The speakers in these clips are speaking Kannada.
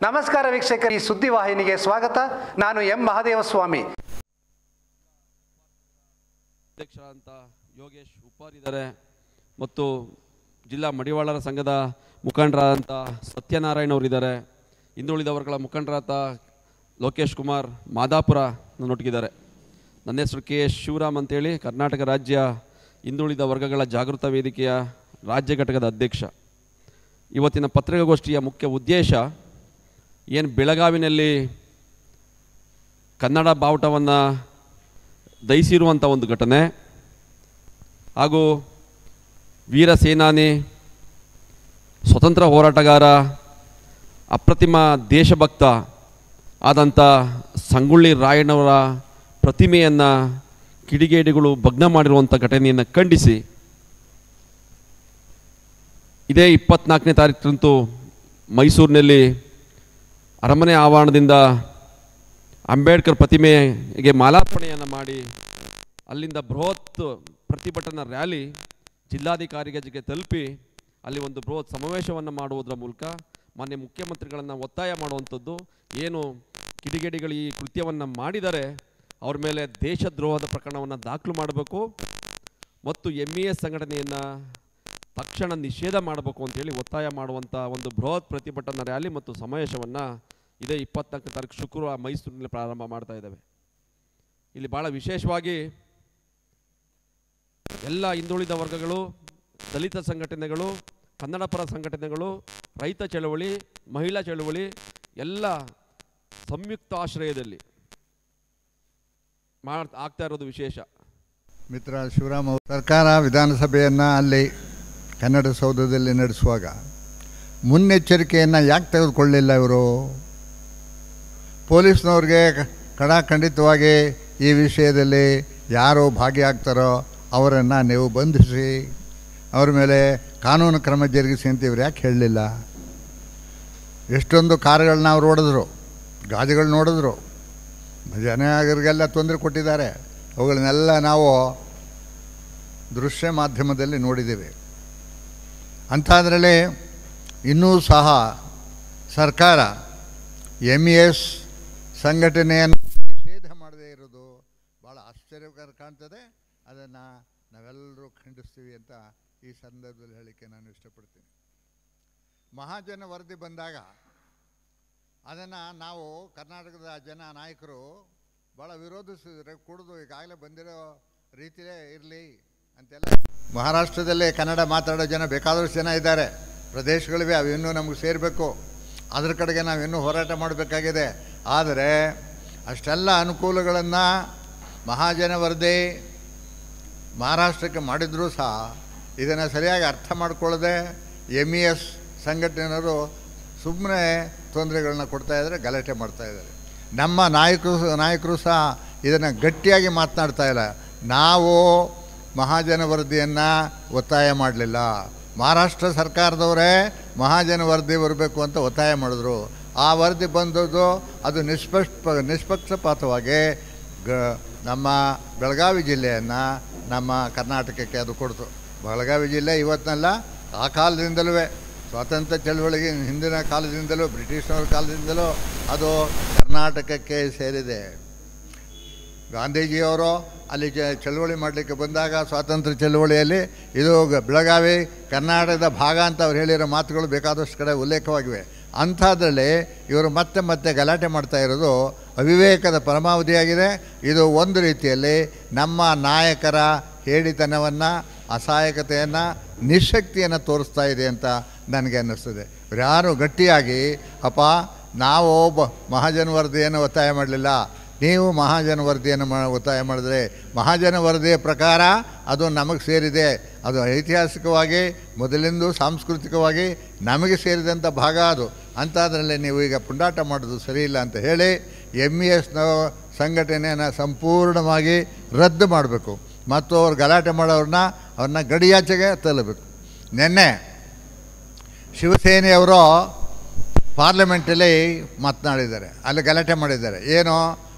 ನಮಸ್ಕಾರ ವೀಕ್ಷಕರು ಈ ಸುದ್ದಿವಾಹಿನಿಗೆ ಸ್ವಾಗತ ನಾನು ಎಂ ಮಹದೇವಸ್ವಾಮಿ ಅಧ್ಯಕ್ಷರಾದಂಥ ಯೋಗೇಶ್ ಉಪ್ಪಾರ್ ಇದ್ದಾರೆ ಮತ್ತು ಜಿಲ್ಲಾ ಮಡಿವಾಳರ ಸಂಘದ ಮುಖಂಡರಾದಂಥ ಸತ್ಯನಾರಾಯಣ ಅವರಿದ್ದಾರೆ ಹಿಂದುಳಿದ ವರ್ಗಗಳ ಮುಖಂಡರಾದ ಲೋಕೇಶ್ ಕುಮಾರ್ ಮಾದಾಪುರ ನನ್ನೊಟ್ಟಿಗಿದ್ದಾರೆ ನನ್ನ ಹೆಸರು ಕೆ ಎಸ್ ಶಿವರಾಮ್ ಅಂತೇಳಿ ಕರ್ನಾಟಕ ರಾಜ್ಯ ಹಿಂದುಳಿದ ವರ್ಗಗಳ ಜಾಗೃತ ವೇದಿಕೆಯ ರಾಜ್ಯ ಘಟಕದ ಅಧ್ಯಕ್ಷ ಇವತ್ತಿನ ಪತ್ರಿಕಾಗೋಷ್ಠಿಯ ಮುಖ್ಯ ಉದ್ದೇಶ ಏನು ಬೆಳಗಾವಿನಲ್ಲಿ ಕನ್ನಡ ಬಾವುಟವನ್ನು ದಯಿಸಿರುವಂಥ ಒಂದು ಘಟನೆ ಹಾಗೂ ವೀರ ಸೇನಾನಿ ಸ್ವತಂತ್ರ ಹೋರಾಟಗಾರ ಅಪ್ರತಿಮ ದೇಶಭಕ್ತ ಆದಂಥ ಸಂಗೊಳ್ಳಿ ರಾಯಣ್ಣವರ ಪ್ರತಿಮೆಯನ್ನು ಕಿಡಿಗೇಡಿಗಳು ಭಗ್ನ ಮಾಡಿರುವಂಥ ಘಟನೆಯನ್ನು ಖಂಡಿಸಿ ಇದೇ ಇಪ್ಪತ್ನಾಲ್ಕನೇ ತಾರೀಕಂತೂ ಮೈಸೂರಿನಲ್ಲಿ ಅರಮನೆ ಆವರಣದಿಂದ ಅಂಬೇಡ್ಕರ್ ಪ್ರತಿಮೆಗೆ ಮಾಲಾರ್ಪಣೆಯನ್ನು ಮಾಡಿ ಅಲ್ಲಿಂದ ಬೃಹತ್ ಪ್ರತಿಭಟನಾ ರ್ಯಾಲಿ ಜಿಲ್ಲಾಧಿಕಾರಿಗೆ ತಲುಪಿ ಅಲ್ಲಿ ಒಂದು ಬೃಹತ್ ಸಮಾವೇಶವನ್ನು ಮಾಡುವುದರ ಮೂಲಕ ಮಾನ್ಯ ಮುಖ್ಯಮಂತ್ರಿಗಳನ್ನು ಒತ್ತಾಯ ಮಾಡುವಂಥದ್ದು ಏನು ಕಿಡಿಗೇಡಿಗಳು ಈ ಕೃತ್ಯವನ್ನು ಮಾಡಿದರೆ ಅವ್ರ ಮೇಲೆ ದೇಶದ್ರೋಹದ ಪ್ರಕರಣವನ್ನು ದಾಖಲು ಮಾಡಬೇಕು ಮತ್ತು ಎಮ್ ಇ ಎಸ್ ಸಂಘಟನೆಯನ್ನು ತಕ್ಷಣ ನಿಷೇಧ ಮಾಡಬೇಕು ಅಂತೇಳಿ ಒತ್ತಾಯ ಮಾಡುವಂಥ ಒಂದು ಬೃಹತ್ ಪ್ರತಿಭಟನಾ ರ್ಯಾಲಿ ಮತ್ತು ಸಮಾವೇಶವನ್ನು ಇದೇ ಇಪ್ಪತ್ನಾಲ್ಕನೇ ತಾರೀಕು ಶುಕ್ರವಾರ ಮೈಸೂರಿನಲ್ಲಿ ಪ್ರಾರಂಭ ಮಾಡ್ತಾ ಇದ್ದೇವೆ ಇಲ್ಲಿ ಭಾಳ ವಿಶೇಷವಾಗಿ ಎಲ್ಲ ಹಿಂದುಳಿದ ವರ್ಗಗಳು ದಲಿತ ಸಂಘಟನೆಗಳು ಕನ್ನಡ ಪರ ಸಂಘಟನೆಗಳು ರೈತ ಚಳವಳಿ ಮಹಿಳಾ ಚಳವಳಿ ಎಲ್ಲ ಸಂಯುಕ್ತ ಆಶ್ರಯದಲ್ಲಿ ಮಾಡ್ ಆಗ್ತಾ ಇರೋದು ವಿಶೇಷ ಮಿತ್ರ ಶಿವರಾಮ್ ಅವರು ಸರ್ಕಾರ ವಿಧಾನಸಭೆಯನ್ನು ಅಲ್ಲಿ ಕನ್ನಡ ಸೌಧದಲ್ಲಿ ನಡೆಸುವಾಗ ಮುನ್ನೆಚ್ಚರಿಕೆಯನ್ನು ಯಾಕೆ ತೆಗೆದುಕೊಳ್ಳಿಲ್ಲ ಇವರು ಪೊಲೀಸ್ನವ್ರಿಗೆ ಕಡಾಖಂಡಿತವಾಗಿ ಈ ವಿಷಯದಲ್ಲಿ ಯಾರು ಭಾಗಿಯಾಗ್ತಾರೋ ಅವರನ್ನು ನೀವು ಬಂಧಿಸಿ ಅವ್ರ ಮೇಲೆ ಕಾನೂನು ಕ್ರಮ ಜರುಗಿಸಿ ಅಂತ ಇವ್ರು ಯಾಕೆ ಹೇಳಲಿಲ್ಲ ಎಷ್ಟೊಂದು ಕಾರುಗಳನ್ನ ಅವ್ರು ಹೊಡೆದ್ರು ಗಾಜುಗಳು ನೋಡಿದ್ರು ಜನರಿಗೆಲ್ಲ ತೊಂದರೆ ಕೊಟ್ಟಿದ್ದಾರೆ ಅವುಗಳನ್ನೆಲ್ಲ ನಾವು ದೃಶ್ಯ ಮಾಧ್ಯಮದಲ್ಲಿ ನೋಡಿದ್ದೇವೆ ಅಂಥದ್ರಲ್ಲಿ ಇನ್ನೂ ಸಹ ಸರ್ಕಾರ ಎಮ್ ಇ ಎಸ್ ಸಂಘಟನೆಯನ್ನು ನಿಷೇಧ ಮಾಡದೇ ಇರೋದು ಭಾಳ ಆಶ್ಚರ್ಯಕರ ಕಾಣ್ತದೆ ಅದನ್ನು ನಾವೆಲ್ಲರೂ ಖಂಡಿಸ್ತೀವಿ ಅಂತ ಈ ಸಂದರ್ಭದಲ್ಲಿ ಹೇಳಲಿಕ್ಕೆ ನಾನು ಇಷ್ಟಪಡ್ತೀನಿ ಮಹಾಜನ ವರದಿ ಬಂದಾಗ ಅದನ್ನು ನಾವು ಕರ್ನಾಟಕದ ಜನ ನಾಯಕರು ಭಾಳ ವಿರೋಧಿಸಿದ್ರೆ ಕುಡಿದು ಈಗಾಗಲೇ ಬಂದಿರೋ ರೀತಿಯೇ ಇರಲಿ ಅಂತೆಲ್ಲ ಮಹಾರಾಷ್ಟ್ರದಲ್ಲಿ ಕನ್ನಡ ಮಾತಾಡೋ ಜನ ಬೇಕಾದಷ್ಟು ಜನ ಇದ್ದಾರೆ ಪ್ರದೇಶಗಳಿವೆ ಅವು ಇನ್ನೂ ನಮಗೆ ಸೇರಬೇಕು ಅದ್ರ ಕಡೆಗೆ ನಾವು ಇನ್ನೂ ಹೋರಾಟ ಮಾಡಬೇಕಾಗಿದೆ ಆದರೆ ಅಷ್ಟೆಲ್ಲ ಅನುಕೂಲಗಳನ್ನು ಮಹಾಜನ ವರದಿ ಮಹಾರಾಷ್ಟ್ರಕ್ಕೆ ಮಾಡಿದರೂ ಸಹ ಇದನ್ನು ಸರಿಯಾಗಿ ಅರ್ಥ ಮಾಡ್ಕೊಳ್ಳದೆ ಎಮ್ ಇ ಎಸ್ ಸಂಘಟನೆಯವರು ಸುಮ್ಮನೆ ತೊಂದರೆಗಳನ್ನ ಕೊಡ್ತಾ ಇದ್ದಾರೆ ಗಲಾಟೆ ಮಾಡ್ತಾ ಇದ್ದಾರೆ ನಮ್ಮ ನಾಯಕರು ನಾಯಕರು ಸಹ ಇದನ್ನು ಗಟ್ಟಿಯಾಗಿ ಮಾತನಾಡ್ತಾ ಇಲ್ಲ ನಾವು ಮಹಾಜನ ವರದಿಯನ್ನು ಒತ್ತಾಯ ಮಾಡಲಿಲ್ಲ ಮಹಾರಾಷ್ಟ್ರ ಸರ್ಕಾರದವರೇ ಮಹಾಜನ ವರದಿ ಬರಬೇಕು ಅಂತ ಒತ್ತಾಯ ಮಾಡಿದ್ರು ಆ ವರದಿ ಬಂದದ್ದು ಅದು ನಿಷ್ಪಕ್ಷ ನಿಷ್ಪಕ್ಷಪಾತವಾಗಿ ಗ ನಮ್ಮ ಬೆಳಗಾವಿ ಜಿಲ್ಲೆಯನ್ನು ನಮ್ಮ ಕರ್ನಾಟಕಕ್ಕೆ ಅದು ಕೊಡ್ತು ಬೆಳಗಾವಿ ಜಿಲ್ಲೆ ಇವತ್ತಿನಲ್ಲ ಆ ಕಾಲದಿಂದಲೂ ಸ್ವಾತಂತ್ರ್ಯ ಚಳವಳಿಗೆ ಹಿಂದಿನ ಕಾಲದಿಂದಲೂ ಬ್ರಿಟಿಷ್ನವ್ರ ಕಾಲದಿಂದಲೂ ಅದು ಕರ್ನಾಟಕಕ್ಕೆ ಸೇರಿದೆ ಗಾಂಧೀಜಿಯವರು ಅಲ್ಲಿ ಚ ಚಳವಳಿ ಮಾಡಲಿಕ್ಕೆ ಬಂದಾಗ ಸ್ವಾತಂತ್ರ್ಯ ಚಳವಳಿಯಲ್ಲಿ ಇದು ಗ- ಬೆಳಗಾವಿ ಕರ್ನಾಟಕದ ಭಾಗ ಅಂತ ಅವ್ರು ಹೇಳಿರೋ ಮಾತುಗಳು ಬೇಕಾದಷ್ಟು ಕಡೆ ಉಲ್ಲೇಖವಾಗಿವೆ ಅಂಥದ್ರಲ್ಲಿ ಇವರು ಮತ್ತೆ ಮತ್ತೆ ಗಲಾಟೆ ಮಾಡ್ತಾ ಇರೋದು ಅವಿವೇಕದ ಪರಮಾವಧಿಯಾಗಿದೆ ಇದು ಒಂದು ರೀತಿಯಲ್ಲಿ ನಮ್ಮ ನಾಯಕರ ಹೇಳಿತನವನ್ನು ಅಸಹಾಯಕತೆಯನ್ನು ನಿಶಕ್ತಿಯನ್ನು ತೋರಿಸ್ತಾ ಇದೆ ಅಂತ ನನಗೆ ಅನ್ನಿಸ್ತದೆ ಯಾರು ಗಟ್ಟಿಯಾಗಿ ಅಪ್ಪ ನಾವು ಬ ಮಹಾಜನ ವರದಿಯನ್ನು ಒತ್ತಾಯ ಮಾಡಲಿಲ್ಲ ನೀವು ಮಹಾಜನ ವರದಿಯನ್ನು ಮಾ ಒತ್ತಾಯ ಮಾಡಿದ್ರೆ ಮಹಾಜನ ವರದಿಯ ಪ್ರಕಾರ ಅದು ನಮಗೆ ಸೇರಿದೆ ಅದು ಐತಿಹಾಸಿಕವಾಗಿ ಮೊದಲಿಂದ ಸಾಂಸ್ಕೃತಿಕವಾಗಿ ನಮಗೆ ಸೇರಿದಂಥ ಭಾಗ ಅದು ಅಂಥದ್ರಲ್ಲಿ ನೀವು ಈಗ ಪುಂಡಾಟ ಮಾಡೋದು ಸರಿಯಿಲ್ಲ ಅಂತ ಹೇಳಿ ಎಮ್ ಇ ಎಸ್ನ ಸಂಘಟನೆಯನ್ನು ಸಂಪೂರ್ಣವಾಗಿ ರದ್ದು ಮಾಡಬೇಕು ಮತ್ತು ಅವ್ರು ಗಲಾಟೆ ಮಾಡೋರನ್ನ ಅವ್ರನ್ನ ಗಡಿಯಾಚೆಗೆ ತಳ್ಳಬೇಕು ನಿನ್ನೆ ಶಿವಸೇನೆಯವರು ಪಾರ್ಲಿಮೆಂಟಲ್ಲಿ ಮಾತನಾಡಿದ್ದಾರೆ ಅಲ್ಲಿ ಗಲಾಟೆ ಮಾಡಿದ್ದಾರೆ ಏನು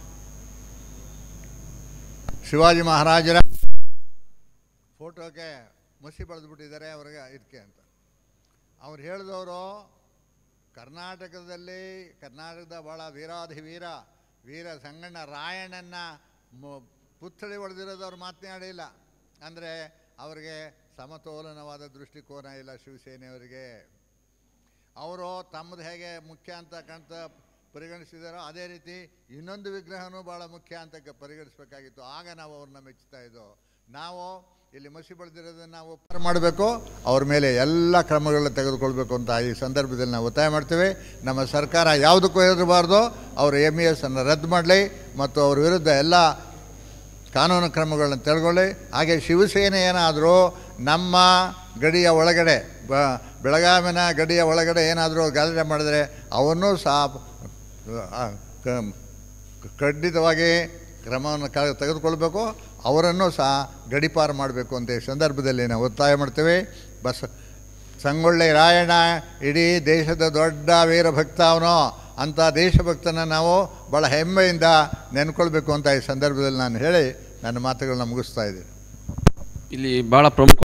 ಶಿವಾಜಿ ಮಹಾರಾಜರ ಫೋಟೋಗೆ ಮಸಿ ಬಳಿದ್ಬಿಟ್ಟಿದ್ದಾರೆ ಅವ್ರಿಗೆ ಇದಕ್ಕೆ ಅಂತ ಅವ್ರು ಹೇಳಿದವರು ಕರ್ನಾಟಕದಲ್ಲಿ ಕರ್ನಾಟಕದ ಭಾಳ ವೀರಾಧಿವೀರ ವೀರ ಸಂಗಣ್ಣ ರಾಯಣ್ಣನ ಮು- ಪುತ್ಥಳಿ ಹೊಡೆದಿರೋದು ಅವ್ರು ಮಾತನಾಡಿಲ್ಲ ಅಂದರೆ ಅವರಿಗೆ ಸಮತೋಲನವಾದ ದೃಷ್ಟಿಕೋನ ಇಲ್ಲ ಶಿವಸೇನೆಯವರಿಗೆ ಅವರು ತಮ್ಮದು ಹೇಗೆ ಮುಖ್ಯ ಅಂತ ಕಾಣ್ತ ಪರಿಗಣಿಸಿದಾರೋ ಅದೇ ರೀತಿ ಇನ್ನೊಂದು ವಿಗ್ರಹನೂ ಭಾಳ ಮುಖ್ಯ ಅಂತ ಕ- ಪರಿಗಣಿಸಬೇಕಾಗಿತ್ತು ಆಗ ನಾವು ಅವ್ರನ್ನ ಮೆಚ್ಚುತ್ತಾ ಇದ್ದೋ ನಾವು ಇಲ್ಲಿ ಮಸಿ ಬೆಳೆದಿರೋದನ್ನು ನಾವು ಉಪಚಾರ ಮಾಡಬೇಕು ಅವ್ರ ಮೇಲೆ ಎಲ್ಲ ಕ್ರಮಗಳನ್ನ ತೆಗೆದುಕೊಳ್ಬೇಕು ಅಂತ ಈ ಸಂದರ್ಭದಲ್ಲಿ ನಾವು ಒತ್ತಾಯ ಮಾಡ್ತೇವೆ ನಮ್ಮ ಸರ್ಕಾರ ಯಾವುದಕ್ಕೂ ಹೆದರಬಾರ್ದು ಅವರು ಎಮ್ ಇ ಎಸ್ ಅನ್ನು ರದ್ದು ಮಾಡಲಿ ಮತ್ತು ಅವ್ರ ವಿರುದ್ಧ ಎಲ್ಲ ಕಾನೂನು ಕ್ರಮಗಳನ್ನು ತೆಗೆದುಕೊಳ್ಳಿ ಹಾಗೆ ಶಿವಸೇನೆ ಏನಾದರೂ ನಮ್ಮ ಗಡಿಯ ಒಳಗಡೆ ಬ ಬೆಳಗಾವಿನ ಗಡಿಯ ಒಳಗಡೆ ಏನಾದರೂ ಗಲಾಟೆ ಮಾಡಿದರೆ ಅವನ್ನೂ ಸಹ ಆ, ಕ- ಖಂಡಿತವಾಗಿ ಕ್ರಮವನ್ನು ಕ ತೆಗೆದುಕೊಳ್ಬೇಕು ಅವರನ್ನು ಸಹ ಗಡಿಪಾರು ಮಾಡಬೇಕು ಅಂತ ಈ ಸಂದರ್ಭದಲ್ಲಿ ನಾವು ಒತ್ತಾಯ ಮಾಡ್ತೇವೆ ಬಸ್ ಸಂಗೊಳ್ಳಿ ರಾಯಣ್ಣ ಇಡೀ ದೇಶದ ದೊಡ್ಡ ವೀರಭಕ್ತ ಅವನು ಅಂಥ ದೇಶಭಕ್ತನ ನಾವು ಭಾಳ ಹೆಮ್ಮೆಯಿಂದ ನೆನ್ಕೊಳ್ಬೇಕು ಅಂತ ಈ ಸಂದರ್ಭದಲ್ಲಿ ನಾನು ಹೇಳಿ ನನ್ನ ಮಾತುಗಳನ್ನ ಮುಗಿಸ್ತಾ ಇದ್ದೀನಿ ಇಲ್ಲಿ ಭಾಳ ಪ್ರಮುಖ